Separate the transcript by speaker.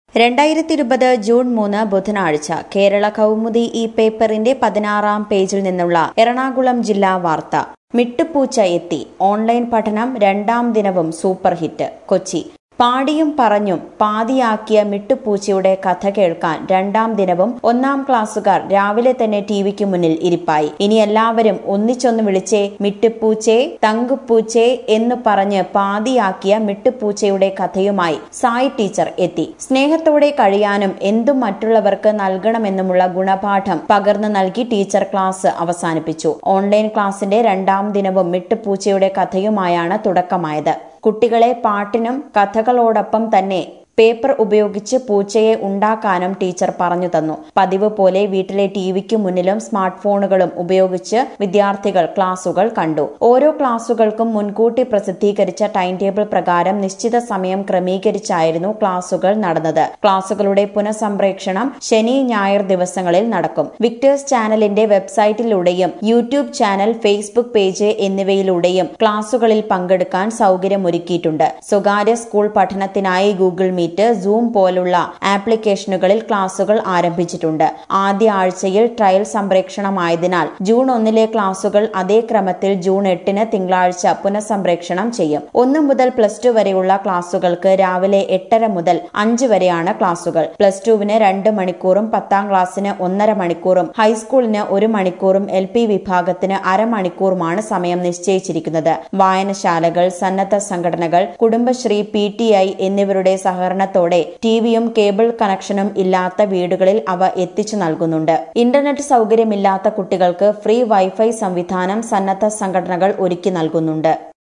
Speaker 1: രണ്ടായിരത്തി ഇരുപത് ജൂൺ മൂന്ന് ബുധനാഴ്ച കേരള കൗമുദി ഈ പേപ്പറിന്റെ പതിനാറാം പേജിൽ നിന്നുള്ള എറണാകുളം ജില്ലാ വാർത്ത മിട്ടുപൂച്ച എത്തി ഓൺലൈൻ പഠനം രണ്ടാം ദിനവും സൂപ്പർ ഹിറ്റ് കൊച്ചി പാടിയും പറഞ്ഞും പാതിയാക്കിയ മിട്ടുപൂച്ചയുടെ കഥ കേൾക്കാൻ രണ്ടാം ദിനവും ഒന്നാം ക്ലാസ്സുകാർ രാവിലെ തന്നെ ടിവിക്ക് മുന്നിൽ ഇരിപ്പായി ഇനി എല്ലാവരും ഒന്നിച്ചൊന്ന് വിളിച്ചേ മിട്ടുപൂച്ചേ തങ്കുപൂച്ചേ എന്ന് പറഞ്ഞ് പാതിയാക്കിയ മിട്ടുപൂച്ചയുടെ കഥയുമായി സായി ടീച്ചർ എത്തി സ്നേഹത്തോടെ കഴിയാനും എന്തും മറ്റുള്ളവർക്ക് നൽകണമെന്നുമുള്ള ഗുണപാഠം പകർന്നു നൽകി ടീച്ചർ ക്ലാസ് അവസാനിപ്പിച്ചു ഓൺലൈൻ ക്ലാസിന്റെ രണ്ടാം ദിനവും മിട്ടുപൂച്ചയുടെ കഥയുമായാണ് തുടക്കമായത് കുട്ടികളെ പാട്ടിനും കഥകളോടൊപ്പം തന്നെ പേപ്പർ ഉപയോഗിച്ച് പൂച്ചയെ ഉണ്ടാക്കാനും ടീച്ചർ പറഞ്ഞു തന്നു പതിവ് പോലെ വീട്ടിലെ ടിവിക്ക് മുന്നിലും സ്മാർട്ട് ഫോണുകളും ഉപയോഗിച്ച് വിദ്യാർത്ഥികൾ ക്ലാസുകൾ കണ്ടു ഓരോ ക്ലാസുകൾക്കും മുൻകൂട്ടി പ്രസിദ്ധീകരിച്ച ടൈം ടേബിൾ പ്രകാരം നിശ്ചിത സമയം ക്രമീകരിച്ചായിരുന്നു ക്ലാസുകൾ നടന്നത് ക്ലാസുകളുടെ പുനഃസംപ്രേക്ഷണം ശനി ഞായർ ദിവസങ്ങളിൽ നടക്കും വിക്ടേഴ്സ് ചാനലിന്റെ വെബ്സൈറ്റിലൂടെയും യൂട്യൂബ് ചാനൽ ഫേസ്ബുക്ക് പേജ് എന്നിവയിലൂടെയും ക്ലാസുകളിൽ പങ്കെടുക്കാൻ സൗകര്യമൊരുക്കിയിട്ടുണ്ട് സ്വകാര്യ സ്കൂൾ പഠനത്തിനായി ഗൂഗിൾ മീറ്റ് സൂം പോലുള്ള ആപ്ലിക്കേഷനുകളിൽ ക്ലാസുകൾ ആരംഭിച്ചിട്ടുണ്ട് ആദ്യ ആഴ്ചയിൽ ട്രയൽ സംപ്രേക്ഷണമായതിനാൽ ജൂൺ ഒന്നിലെ ക്ലാസുകൾ അതേ ക്രമത്തിൽ ജൂൺ എട്ടിന് തിങ്കളാഴ്ച പുനഃസംപ്രേക്ഷണം ചെയ്യും ഒന്ന് മുതൽ പ്ലസ് ടു വരെയുള്ള ക്ലാസുകൾക്ക് രാവിലെ എട്ടര മുതൽ അഞ്ച് വരെയാണ് ക്ലാസുകൾ പ്ലസ് ടുവിന് രണ്ട് മണിക്കൂറും പത്താം ക്ലാസ്സിന് ഒന്നര മണിക്കൂറും ഹൈസ്കൂളിന് ഒരു മണിക്കൂറും എൽ പി വിഭാഗത്തിന് അരമണിക്കൂറുമാണ് സമയം നിശ്ചയിച്ചിരിക്കുന്നത് വായനശാലകൾ സന്നദ്ധ സംഘടനകൾ കുടുംബശ്രീ പി ടി ഐ എന്നിവരുടെ സഹകരണത്തോടെ ടിവിയും കേബിൾ കണക്ഷനും ഇല്ലാത്ത വീടുകളിൽ അവ എത്തിച്ചു നൽകുന്നുണ്ട് ഇന്റർനെറ്റ് സൗകര്യമില്ലാത്ത കുട്ടികൾക്ക് ഫ്രീ വൈഫൈ സംവിധാനം സന്നദ്ധ സംഘടനകൾ ഒരുക്കി നൽകുന്നുണ്ട്